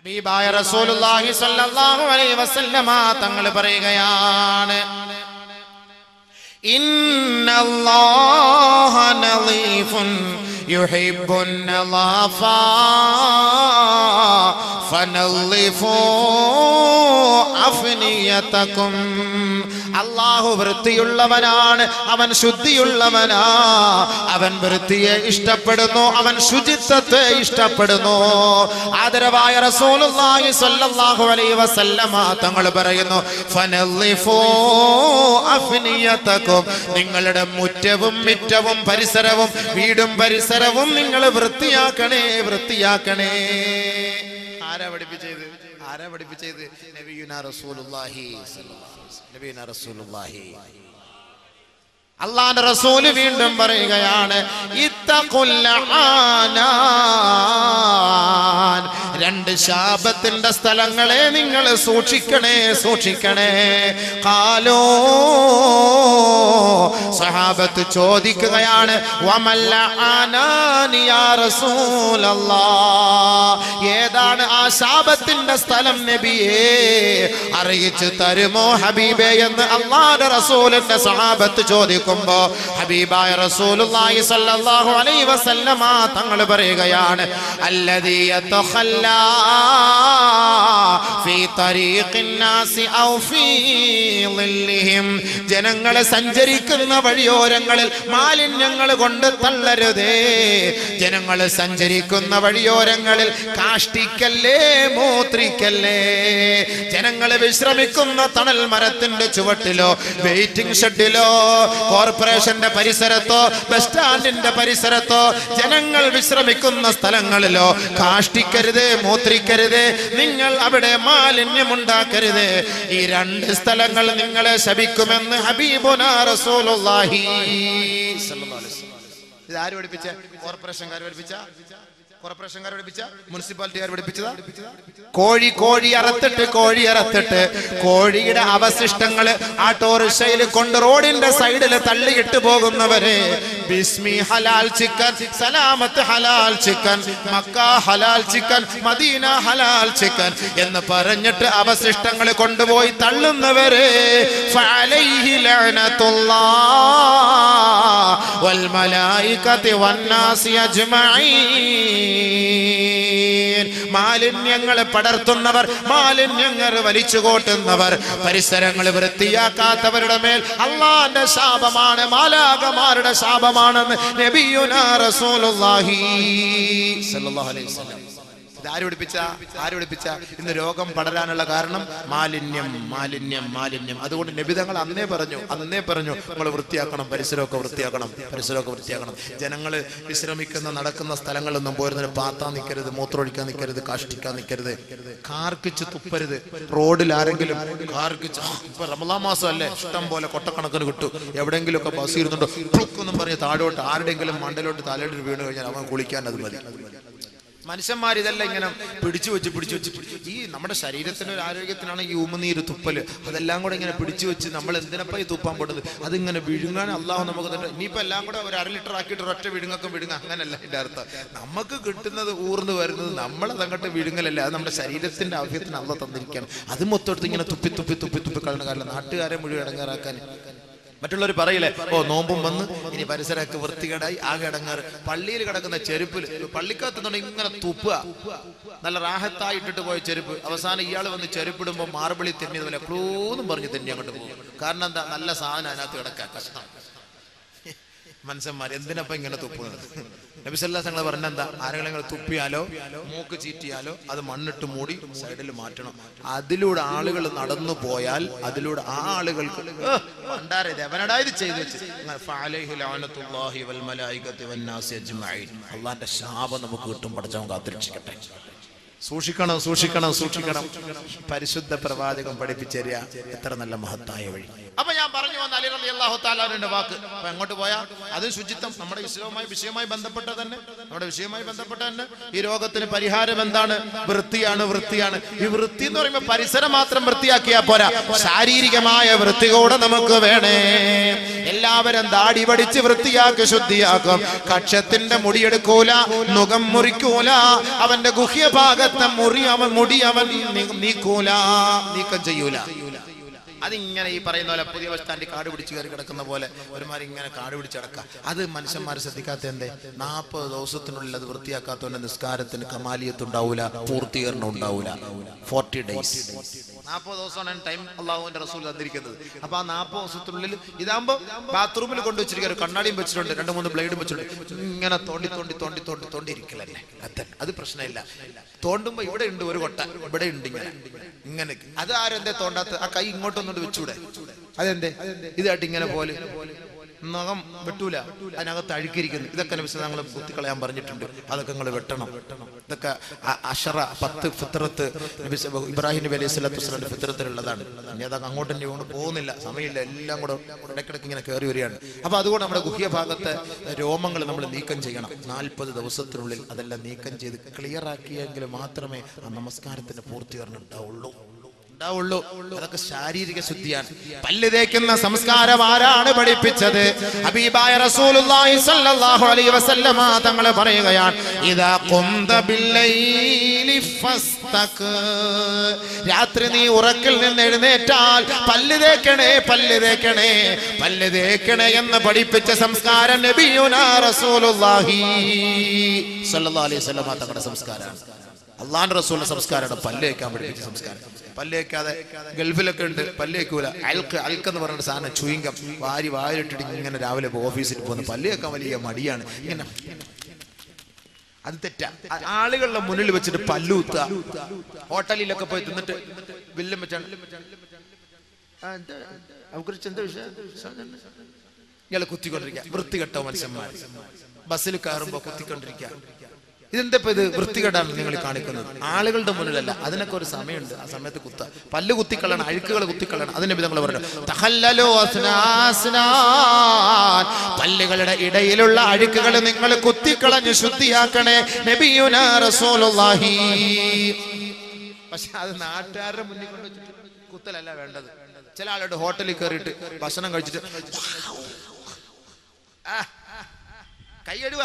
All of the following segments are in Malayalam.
ഹബീബായ റസൂലുള്ളാഹി സ്വല്ലല്ലാഹു അലൈഹി വസല്ലമ തങ്ങൾ പറയുകയാണ് ഇന്നല്ലാഹ നളീഫുൻ യുഹിബ്ബുൻ നളാഫ ഫനളിഫു അഫ്നിയതകും അള്ളാഹു വൃത്തിയുള്ളവനാണ് അവൻ ശുദ്ധിയുള്ളവനാ അവൻ വൃത്തിയെ ഇഷ്ടപ്പെടുന്നു അവൻ ശുചിത്വത്തെ ഇഷ്ടപ്പെടുന്നു ആദരവായ റസൂലുള്ളാഹി സ്വല്ലല്ലാഹു അലൈഹി വസല്ലമ തങ്ങൾ പറയുന്നു ഫനളിഫു അഫ്നിയതകും നിങ്ങളുടെ മുറ്റവും മിറ്റവും പരിസരവും വീടും പരിസരവും നിങ്ങൾ വൃത്തിയാക്കണേ വൃത്തിയാക്കണേ ആരാ പഠിപ്പിച്ചത് ആരാ പഠിപ്പിച്ചത് നബിയുന റസൂലുള്ളാഹി സ്വല്ലല്ലാഹു അലൈഹി വസല്ലം. നബിയുന റസൂലുള്ളാഹി അള്ളാന്റെ റസൂല് വീണ്ടും പറയുകയാണ് ഇത്തഖുൽ ആനാൻ. രണ്ട് ശാപത്തിന്റെ സ്ഥലങ്ങളെ നിങ്ങൾ സൂക്ഷിക്കണേ സൂക്ഷിക്കണേ കാലോ സഹാബത്ത് ചോദിക്കുകയാണ് വമല്ല ആനാനി യാ റസൂലല്ലാ. ഏതാണ് ആ ശാപത്തിന്റെ സ്ഥലം നബിയേ അറിയിച്ചു തരുമോ ഹബീബേ എന്ന് അള്ളാന്റെ റസൂലിന്റെ സഹാബത്ത് ചോദിക്കുമ്പോ ഹബീബായ റസൂലുള്ളാഹി സ്വല്ലല്ലാഹു അലൈഹി വസല്ലമ തങ്ങൾ പറയുകയാണ് അല്ലദീ യതഖല്ലാ ഫീ തരീഖിൻ നാസി ഔ ഫീ ളില്ലിഹിം ജനങ്ങളെ സഞ്ചരിക്കുന്ന വഴിയോരങ്ങളിൽ മാലിന്യങ്ങൾ കൊണ്ട് തള്ളരുതേ ജനങ്ങൾ സഞ്ചരിക്കുന്ന വഴിയോരങ്ങളിൽ കാഷ്ടിക്കല്ലേ മൂത്രിക്കല്ലേ ജനങ്ങൾ വിശ്രമിക്കുന്ന തണൽ മരത്തിന്റെ ചുവട്ടിലോ വെയിറ്റിംഗ് ഷെഡിലോ കോർപ്പറേഷന്റെ പരിസരത്തോ ബസ് സ്റ്റാൻഡിന്റെ പരിസരത്തോ ജനങ്ങൾ വിശ്രമിക്കുന്ന സ്ഥലങ്ങളിലോ കാഷ്ടിക്കരുത് മൂത്രിക്കരുത് നിങ്ങൾ അവിടെ മാലിന്യമുണ്ടാക്കരുത് ഈ രണ്ട് സ്ഥലങ്ങൾ നിങ്ങളെ ശപിക്കുമെന്ന് ഹബീബുനാ റസൂലുള്ളാഹി സ്വല്ലല്ലാഹു അലൈഹി വസല്ലം. ഇത് ആര് പഠിപ്പിച്ച കോർപ്പറേഷൻകാർ പഠിപ്പിച്ച കോർപ്പറേഷൻകാർ പഠിപ്പിച്ച മുനിസിപ്പാലിറ്റിക്കാർ പഠിപ്പിച്ചതാ കോഴി കോഴി അറത്തിട്ട് കോഴി അറത്തിട്ട് കോഴിയുടെ അവശിഷ്ടങ്ങൾ ആട്ടോറിക്ഷയിൽ കൊണ്ട് റോഡിന്റെ സൈഡിൽ തള്ളിയിട്ട് പോകുന്നവരെ ബിസ്മി ഹലാൽ ചിക്കൻ സലാമത്ത് ഹലാൽ ചിക്കൻ മക്ക ഹലാൽ ചിക്കൻ മദീന ഹലാൽ ചിക്കൻ എന്ന് പറഞ്ഞിട്ട് അവശിഷ്ടങ്ങൾ കൊണ്ടുപോയി തള്ളുന്നവരെ ഫഅലൈഹി ലഅനത്തുല്ലാഹ് വൽ മലായികതി വന്നാസി അജ്മഈൻ മാലിന്യങ്ങൾ പടർത്തുന്നവർ മാലിന്യങ്ങൾ വലിച്ചു കോട്ടുന്നവർ പരിസരങ്ങൾ വൃത്തിയാക്കാത്തവരുടെ മേൽ അള്ളാന്റെ ശാപമാണ് മാലാകമാരുടെ ശാപമാണെന്ന് നബിയുനാ റസൂലുള്ളാഹി സ്വല്ലല്ലാഹു അലൈഹി വസല്ലം ഇത് ആര് പഠിപ്പിച്ച ആര് പഠിപ്പിച്ച ഇന്ന് രോഗം പടരാനുള്ള കാരണം മാലിന്യം മാലിന്യം മാലിന്യം അതുകൊണ്ട് നബിതങ്ങൾ അന്നേ പറഞ്ഞു അന്നേ പറഞ്ഞു നമ്മൾ വൃത്തിയാക്കണം പരിസരമൊക്കെ വൃത്തിയാക്കണം പരിസരമൊക്കെ വൃത്തിയാക്കണം ജനങ്ങൾ വിശ്രമിക്കുന്ന നടക്കുന്ന സ്ഥലങ്ങളിലൊന്നും പോരുന്നതിന് പാത്താൻ നിൽക്കരുത് മൂത്രമൊഴിക്കാൻ നിൽക്കരുത് കാഷ്ടിക്കാൻ നിൽക്കരുത് കാർക്കിച്ച് തുപ്പരുത് റോഡിൽ ആരെങ്കിലും കാർക്കിച്ച് ആ, ഇപ്പൊ റമലാ മാസം അല്ലേ ഇഷ്ടം പോലെ കൊട്ടക്കണക്കിന് കിട്ടും എവിടെയെങ്കിലും ഒക്കെ ബസ് ഇരുന്നുണ്ടോ എന്നും പറഞ്ഞ് താഴോട്ട് ആരുടെയെങ്കിലും മണ്ടലോട്ട് തലയിട്ട് വീണ് കഴിഞ്ഞാൽ അവൻ കുളിക്കാൻ അത് മതി മനുഷ്യന്മാർ ഇതെല്ലാം ഇങ്ങനെ പിടിച്ചു വെച്ച് പിടിച്ചു വെച്ച് പിടിച്ച് ഈ നമ്മുടെ ശരീരത്തിന്റെ ഒരു ആരോഗ്യത്തിനാണ് ഈ ഉമനീര് തുപ്പല് അതെല്ലാം കൂടെ ഇങ്ങനെ പിടിച്ചു വെച്ച് നമ്മൾ എന്തിനപ്പാ ഈ തുപ്പാൻ പെടുന്നത് അതിങ്ങനെ വിഴുങ്ങാൻ അള്ളാഹു നമുക്ക് തന്നെ ഇനിയിപ്പോ എല്ലാം കൂടെ ഒരു അര ലിറ്റർ ആക്കിയിട്ട് ഒരൊറ്റ വിഴുങ്ങൊക്കെ വിഴുങ്ങ അങ്ങനല്ല എൻ്റെ അർത്ഥം നമുക്ക് കിട്ടുന്നത് ഊർന്ന് വരുന്നത് നമ്മൾ അതങ്ങോട്ട് വിഴുങ്ങലല്ല അത് നമ്മുടെ ശരീരത്തിന്റെ ആവശ്യത്തിന് അള്ള തന്നിരിക്കുകയാണ് അത് മൊത്തം ഇങ്ങനെ തുപ്പി തുപ്പി തുപ്പി തുപ്പി കളഞ്ഞ കാരണം നാട്ടുകാരെ മുഴുവൻ ഇടങ്ങാറാക്കാൻ മറ്റുള്ളവർ പറയില്ലേ ഓ നോമ്പും വന്ന് ഇനി പരിസരമൊക്കെ വൃത്തികേടായി ആകെ ഇടങ്ങാറ് പള്ളിയിൽ കിടക്കുന്ന ചെരുപ്പിൽ പള്ളിക്കകത്തുനിന്ന് ഇങ്ങനെ തുപ്പുക നല്ല റാഹത്തായിട്ടിട്ട് പോയ ചെരുപ്പ് അവസാനം ഇയാൾ വന്ന് ചെരുപ്പിടുമ്പോൾ മാർബിളി തെന്നിയതുപോലെ ക്ലൂന്നും പറഞ്ഞ് തെന്നി അങ്ങോട്ട് പോകും കാരണം എന്താ നല്ല സാധനം അതിനകത്ത് കിടക്കാൻ കഷ്ടം മനുഷ്യന്മാർ എന്തിനപ്പ ഇങ്ങനെ തുപ്പുന്നത് നബിസല്ലാ തങ്ങൾ പറഞ്ഞ എന്താ ആരെങ്കിലും ഇങ്ങനെ തുപ്പിയാലോ മൂക്ക് ചീറ്റിയാലോ അത് മണ്ണിട്ട് മൂടി സൈഡിൽ മാറ്റണം അതിലൂടെ ആളുകൾ നടന്നു പോയാൽ അതിലൂടെ ആ ആളുകൾക്ക് "ഏ, പണ്ടാരെ ഇത് എവനടാ ഇത് ചെയ്തു വെച്ച് അങ്ങനെ ഫഅലൈഹി ലഅനത്തുല്ലാഹി വൽ മലായികത്തി വന്നാസി അജ്മഈൻ. അള്ളാന്റെ ശാപം നമുക്ക് കിട്ടും പഠിച്ചവൻ കാത്തിരക്ഷിക്കട്ടെ സൂക്ഷിക്കണം സൂക്ഷിക്കണം സൂക്ഷിക്കണം പരിശുദ്ധ പ്രവാചകം പഠിപ്പിച്ചേരിയ എത്ര നല്ല മഹത്തായ വഴി അപ്പൊ ഞാൻ പറഞ്ഞു വന്ന അലി റളി അള്ളാഹു താലാവിന്റെ വാക്ക് അപ്പൊ എങ്ങോട്ട് പോയാ അത് ശുചിത്വം നമ്മുടെ വിഷയവുമായി വിഷയവുമായി ബന്ധപ്പെട്ട തന്നെ നമ്മുടെ വിഷയവുമായി ബന്ധപ്പെട്ട തന്നെ ഈ രോഗത്തിന് പരിഹാരം എന്താണ് വൃത്തിയാണ് വൃത്തിയാണ് ഈ വൃത്തി എന്ന് പറയുമ്പോൾ പരിസരം മാത്രം വൃത്തിയാക്കിയാ പോരാ ശാരീരികമായ വൃത്തി കൂടെ നമുക്ക് വേണേ എല്ലാവരും ദാടി പഠിച്ച് വൃത്തിയാക്കി ശുദ്ധിയാക്കും കക്ഷത്തിന്റെ മുടിയെടുക്കൂല മുഖം മുറിക്കൂല അവന്റെ ഗുഹ്യഭാഗത്തെ മുറി അവൻ മുടി അവൻ നീ- നീക്കൂല നീക്കം ചെയ്യൂല അതിങ്ങനെ ഈ പറയുന്ന പോലെ പുതിയ ബസ് സ്റ്റാൻഡിൽ കാട് പിടിച്ച് കയറി കിടക്കുന്ന പോലെ ഒരുമാതിരി ഇങ്ങനെ കാട് പിടിച്ച് കിടക്കുക അത് മനുഷ്യന്മാർ ശ്രദ്ധിക്കാത്ത എന്തേ നാൽപ്പത് ദിവസത്തിനുള്ളിൽ അത് വൃത്തിയാക്കാത്തവന്റെ നിസ്കാരത്തിന് കമാലിയത്ത് ഉണ്ടാവൂല പൂർത്തീകരണം ഉണ്ടാവൂല ഫോർട്ടി ഡേയ്സ് നാൽപ്പത് ദിവസമാണ് ടൈം അള്ളാഹുവിന്റെ റസൂൽ തന്നിരിക്കുന്നത് അപ്പൊ ആ നാൽപ്പത് ദിവസത്തിനുള്ളിൽ ഇതാകുമ്പോ ബാത്റൂമിൽ കൊണ്ടുവച്ചിരിക്കുക ഒരു കണ്ണാടിയും വെച്ചിട്ടുണ്ട് രണ്ട് മൂന്ന് ബ്ലേഡും വെച്ചിട്ടുണ്ട് ഇങ്ങനെ തോണ്ടി തോണ്ടി തോണ്ടി തോണ്ടി തോണ്ടി ഇരിക്കലല്ലേ കത്തൻ അത് പ്രശ്നമില്ല തോണ്ടുമ്പോ ഇവിടെ ഉണ്ട് ഒരു കൊട്ട ഇവിടെ ഉണ്ട് ഇങ്ങനെ ഇങ്ങനെ അത് ആരെന്തേ തോണ്ടാത്ത ആ കൈ ഇങ്ങോട്ടൊന്നുകൊണ്ട് വെച്ചൂടെ അതെന്തേ ഇതായിട്ട് ഇങ്ങനെ പോലെ നഖം വെട്ടൂല അതിനകത്ത് അഴുക്കിരിക്കുന്നു ഇതൊക്കെ ഞങ്ങൾ കുത്തിക്കളയാൻ പറഞ്ഞിട്ടുണ്ട് അതൊക്കെ നിങ്ങൾ വെട്ടണം ഇതൊക്കെ അ- അഷറ പത്ത് ഫിത്രത്ത് നബി സ- ഇബ്രാഹിം നബി അലൈഹി സ്വലാത്തു വസ്സലാമിന്റെ ഫിത്രത്തിലുള്ളതാണ് ഇനി അതൊക്കെ അങ്ങോട്ട് തന്നെ കൊണ്ട് പോകുന്നില്ല സമയമില്ല എല്ലാം കൂടെ ഇടയ്ക്കിടയ്ക്ക് ഇങ്ങനെ കയറി വരികയാണ് അപ്പൊ അതുകൊണ്ട് നമ്മുടെ ഗുഹ്യ ഭാഗത്തെ രോമങ്ങൾ നമ്മൾ നീക്കം ചെയ്യണം നാൽപ്പത് ദിവസത്തിനുള്ളിൽ അതെല്ലാം നീക്കം ചെയ്ത് ക്ലിയർ ആക്കിയെങ്കിൽ മാത്രമേ ആ നമസ്കാരത്തിന്റെ പൂർത്തീകരണം ഉണ്ടാവുള്ളൂ ഉണ്ടാവുള്ളൂ അതൊക്കെ ശാരീരിക ശുദ്ധിയാണ് പല്ല് തേക്കുന്ന സംസ്കാരം ആരാണ് പഠിപ്പിച്ചത് ഹബീബായ റസൂലുള്ളാഹി സ്വല്ലല്ലാഹു അലൈഹി വസല്ലമ തങ്ങൾ പറയുകയാണ് ഇദാ ഖുംത ബില്ലൈലി ഫസ്തക് രാത്രി നീ ഉറക്കിൽ നിന്ന് എഴുന്നേറ്റാൽ പല്ല് തേക്കണേ പല്ല് തേക്കണേ പല്ല് തേക്കണേ എന്ന് പഠിപ്പിച്ച സംസ്കാരം നബിയുനാ റസൂലുള്ളാഹി സ്വല്ലല്ലാഹു അലൈഹി വസല്ലമ തങ്ങളുടെ സംസ്കാരമാണ് അള്ളാന്റെ റസൂലിന്റെ സംസ്കാരമാണ് പല്ലേക്കാൻ പഠിപ്പിച്ച സംസ്കാരം പല്ലേക്കാതെ ഗൾഫിലൊക്കെ ഉണ്ട് പല്ലേക്കൂല അൽക്ക് അൽക്ക് എന്ന് പറഞ്ഞ സാധനം ചുയിങ്കം വാരി വാരിട്ടിട്ട് ഇങ്ങനെ രാവിലെ പോകും ഓഫീസിൽ പോകുന്നു പല്ലേക്കാൻ വലിയ മടിയാണ് ഇങ്ങനെ അത് തെറ്റാ ആ- ആളുകളുടെ മുന്നിൽ വെച്ചിട്ട് പല്ലൂത്ത ഹോട്ടലിലൊക്കെ പോയി തിന്നിട്ട് ബില്ലും വെച്ചാണ് ആ, എന്താ? അവക്കുറിച്ച് എന്താ വിഷയം ഇയാളെ കുത്തിക്കൊണ്ടിരിക്കുക വൃത്തികെട്ട മനുഷ്യന്മാർ ബസ്സിൽ കയറുമ്പോ കുത്തിക്കൊണ്ടിരിക്കുക ഇതെന്താ ഇപ്പൊ ഇത് വൃത്തികെട്ടാണ് നിങ്ങൾ കാണിക്കുന്നത് ആളുകളുടെ മുന്നിലല്ല അതിനൊക്കെ ഒരു സമയമുണ്ട് ആ സമയത്ത് കുത്ത പല്ല് കുത്തിക്കളണം അഴുക്കുകൾ കുത്തിക്കളണം അതിനെ നിങ്ങൾ പറഞ്ഞു തഹല്ലലോ അസ്നാസ്നാൻ. പല്ലുകളുടെ ഇടയിലുള്ള അഴുക്കുകൾ നിങ്ങൾ കുത്തിക്കളഞ്ഞ് ശുദ്ധിയാക്കണേ നബിയുനാ റസൂലുള്ളാഹി പക്ഷെ അത് നാട്ടുകാരുടെ മുന്നിൽ കൊണ്ട് വെച്ചിട്ട് കുത്തലല്ല വേണ്ടത് ചില ആളുടെ ഹോട്ടലിൽ കയറിയിട്ട് ഭക്ഷണം കഴിച്ചിട്ട് ആ, കൈയടുക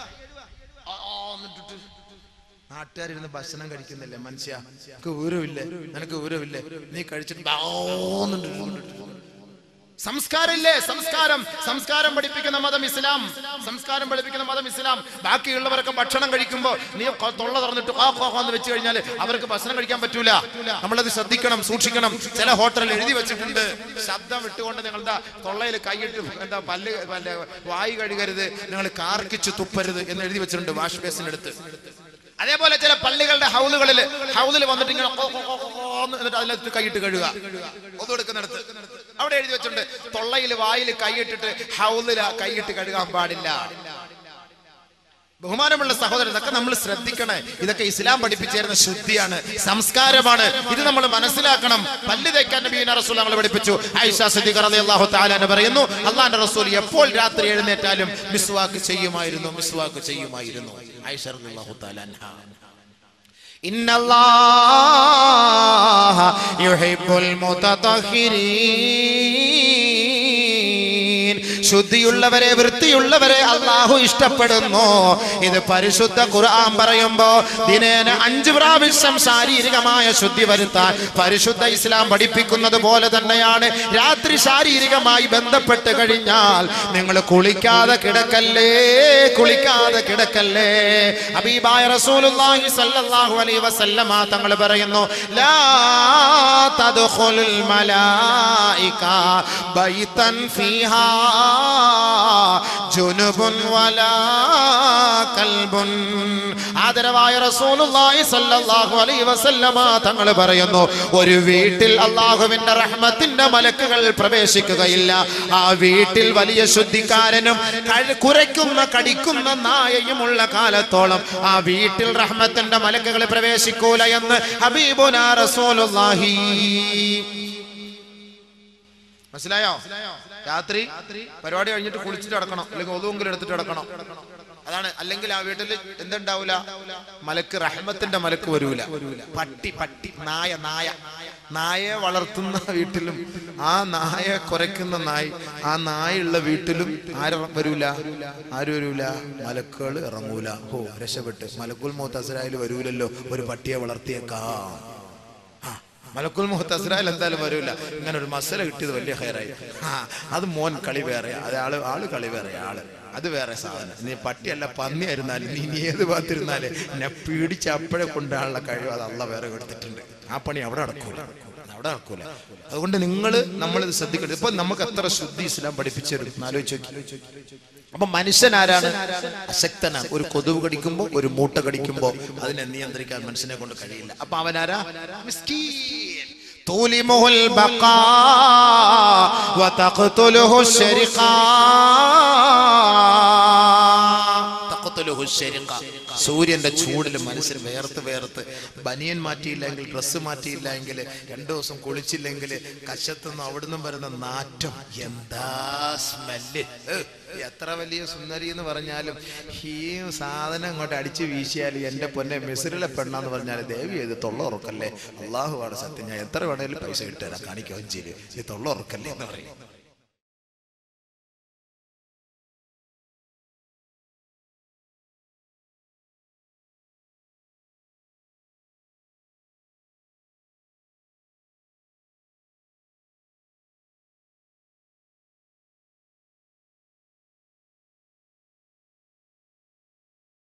നാട്ടുകാരിരുന്ന് ഭക്ഷണം കഴിക്കുന്നില്ലേ മനുഷ്യ നിനക്ക് ഊരമില്ലേ നിനക്ക് ഊരമില്ലേ നീ കഴിച്ചിട്ട് ബാന്നിട്ട് സംസ്കാരമില്ലേ സംസ്കാരം സംസ്കാരം പഠിപ്പിക്കുന്ന മതം ഇസ്ലാം സംസ്കാരം പഠിപ്പിക്കുന്ന മതം ഇസ്ലാം ബാക്കിയുള്ളവരൊക്കെ ഭക്ഷണം കഴിക്കുമ്പോൾ നീ കൊ- തൊള്ള തുറന്നിട്ട് ആ കോ എന്ന് വെച്ച് കഴിഞ്ഞാൽ അവർക്ക് ഭക്ഷണം കഴിക്കാൻ പറ്റൂല നമ്മളത് ശ്രദ്ധിക്കണം സൂക്ഷിക്കണം ചില ഹോട്ടലിൽ എഴുതി വെച്ചിട്ടുണ്ട് ശബ്ദം വിട്ടുകൊണ്ട് നിങ്ങൾ എന്താ തൊള്ളയിൽ കൈയിട്ട് എന്താ പല്ല് പല്ല് വായു കഴുകരുത് നിങ്ങൾ കാർക്കിച്ച് തുപ്പരുത് എന്ന് എഴുതി വെച്ചിട്ടുണ്ട് വാഷ് ബേസിനടുത്ത് അതേപോലെ ചില പള്ളികളുടെ ഹൗലുകളിൽ ഹൗലിൽ വന്നിട്ട് ഇങ്ങനെ കോ, കോ, കോ, കോ എന്ന് എന്നിട്ട് അതിനകത്ത് കൈയിട്ട് കഴുകുക ഒതുകൊടുക്കുന്നിടത്ത് അവിടെ എഴുതി വെച്ചിട്ടുണ്ട് തൊള്ളയിൽ വായിൽ കൈയിട്ടിട്ട് ഹൗലിൽ കൈയിട്ട് കഴുകാൻ പാടില്ല ബഹുമാനമുള്ള സഹോദരൻ ഇതൊക്കെ നമ്മൾ ശ്രദ്ധിക്കണേ ഇതൊക്കെ ഇസ്ലാം പഠിപ്പിച്ചേരുന്ന ശുദ്ധിയാണ് സംസ്കാരമാണ് ഇത് നമ്മൾ മനസ്സിലാക്കണം പല്ല് തേക്കാൻ നബീന റസൂൽ നമ്മൾ പഠിപ്പിച്ചു ഐഷ സിദ്ദീഖ റളിയല്ലാഹു തആല എന്ന് പറയുന്നു അള്ളാന്റെ റസൂൽ എപ്പോൾ രാത്രി എഴുന്നേറ്റാലും മിസ്വാക്ക് ചെയ്യുമായിരുന്നു മിസ്വാക്ക് ചെയ്യുമായിരുന്നു ഐഷ റളിയല്ലാഹു തആല അൻഹ إن الله يحب المتطهرين ശുദ്ധിയുള്ളവരെ വൃത്തിയുള്ളവരെ അള്ളാഹു ഇഷ്ടപ്പെടുന്നു ഇത് പരിശുദ്ധ ഖുർആൻ പറയുമ്പോ ദിനേന അഞ്ച് പ്രാവശ്യം ശാരീരികമായ ശുദ്ധി വരുത്താൻ പരിശുദ്ധ ഇസ്ലാം പഠിപ്പിക്കുന്നത് പോലെ തന്നെയാണ് രാത്രി ശാരീരികമായി ബന്ധപ്പെട്ട് കഴിഞ്ഞാൽ നിങ്ങൾ കുളിക്കാതെ കിടക്കല്ലേ കുളിക്കാതെ കിടക്കല്ലേ ഹബീബായ റസൂലുള്ളാഹി സ്വല്ലല്ലാഹു അലൈഹി വസല്ലമ തങ്ങൾ പറയുന്നു ലാ തദ്ഖുലുൽ മലായിക ബൈതൻ ഫീഹാ ജുനുബുൻ വലാ കൽബുൻ ആദരവായ റസൂലുള്ളാഹി സ്വല്ലല്ലാഹു അലൈഹി വസല്ലമ തങ്ങൾ പറയുന്നു ഒരു വീട്ടിൽ അള്ളാഹുവിന്റെ റഹ്മത്തിന്റെ മലക്കുകൾ പ്രവേശിക്കുകയില്ല ആ വീട്ടിൽ വലിയ ശുദ്ധിക്കാരനും കഴി- കുരയ്ക്കുന്ന കടിക്കുന്ന നായയുമുള്ള കാലത്തോളം ആ വീട്ടിൽ റഹ്മത്തിന്റെ മലക്കുകൾ പ്രവേശിക്കൂല എന്ന് ഹബീബുന റസൂലുള്ളാഹി മനസ്സിലായോ രാത്രി പരിപാടി കഴിഞ്ഞിട്ട് കുളിച്ചിട്ട് അടക്കണം അല്ലെങ്കിൽ ഒതുവെങ്കിലും എടുത്തിട്ട് അടക്കണം അതാണ് അല്ലെങ്കിൽ ആ വീട്ടിൽ എന്തുണ്ടാവൂല മലക്ക് റഹ്മത്തിന്റെ മലക്ക് വരൂല പട്ടി പട്ടി നായ നായ നായയെ വളർത്തുന്ന വീട്ടിലും ആ നായ കുരയ്ക്കുന്ന നായ് ആ നായുള്ള വീട്ടിലും ആരും വരൂല ആരും വരൂല മലക്കുകൾ ഇറങ്ങൂല ഓ രക്ഷപ്പെട്ട് മലക്കുൽ മോത്തസരായിൽ വരൂലല്ലോ ഒരു പട്ടിയെ വളർത്തിയേക്കാം ആ, മലക്കുൽ മുഹത്ത് അസ്രായിൽ എന്തായാലും വരൂല ഇങ്ങനെ ഒരു മസല കിട്ടിയത് വലിയ ഹയറായി ആ അത് മോൻ കളി വേറെ അത് ആള് ആള് കളി വേറെ ആള് അത് വേറെ സാധനം നീ പട്ടിയല്ല പന്നിയായിരുന്നാലും നീ നീ ഏത് ഭാഗത്തിരുന്നാല് എന്നെ പീഡിച്ച് അപ്പോഴെ കൊണ്ടാണുള്ള കഴിവ് അത് അള്ള വേറെ കൊടുത്തിട്ടുണ്ട് ആ പണി അവിടെ നടക്കൂല അവിടെ നടക്കൂല അതുകൊണ്ട് നിങ്ങൾ നമ്മളിത് ശ്രദ്ധിക്കരുത് ഇപ്പൊ നമുക്ക് എത്ര ശുദ്ധി ഇസ്ലാം പഠിപ്പിച്ചു തരും ആലോചിച്ച് നോക്കി അപ്പൊ മനുഷ്യൻ ആരാണ് അശക്തനാണ് ഒരു കൊതുവ് കടിക്കുമ്പോ ഒരു മൂട്ട കടിക്കുമ്പോ അതിനെ നിയന്ത്രിക്കാൻ മനുഷ്യനെ കൊണ്ട് കഴിയില്ല അപ്പൊ അവനാരാ മിസ്കീൻ تولمه البقاء وتقتله الشرقاء تقتله الشرقاء സൂര്യന്റെ ചൂടിൽ മനുഷ്യൻ വേർത്ത് വേർത്ത് ബനിയൻ മാറ്റിയില്ലെങ്കിൽ ഡ്രസ്സ് മാറ്റിയില്ലെങ്കിൽ രണ്ടു ദിവസം കുളിച്ചില്ലെങ്കിൽ കശത്തുനിന്ന് അവിടുന്ന് വരുന്ന നാറ്റം എന്താ സ്മെല്ല് എത്ര വലിയ സുന്ദരി എന്ന് പറഞ്ഞാലും ഈ സാധനം അങ്ങോട്ട് അടിച്ചു വീശിയാൽ എന്റെ പൊന്നെ മിസിറിലെ പെണ്ണാന്ന് പറഞ്ഞാൽ ദേവി ഇത് തൊള്ള ഉറക്കല്ലേ അള്ളാഹുവാണ് സത്യം ഞാൻ എത്ര വേണേലും പൈസ ഇട്ടുതരാം കാണിക്കുകയും ചെയ്യും ഈ തൊള്ള ഉറക്കല്ലേ എന്ന് പറയും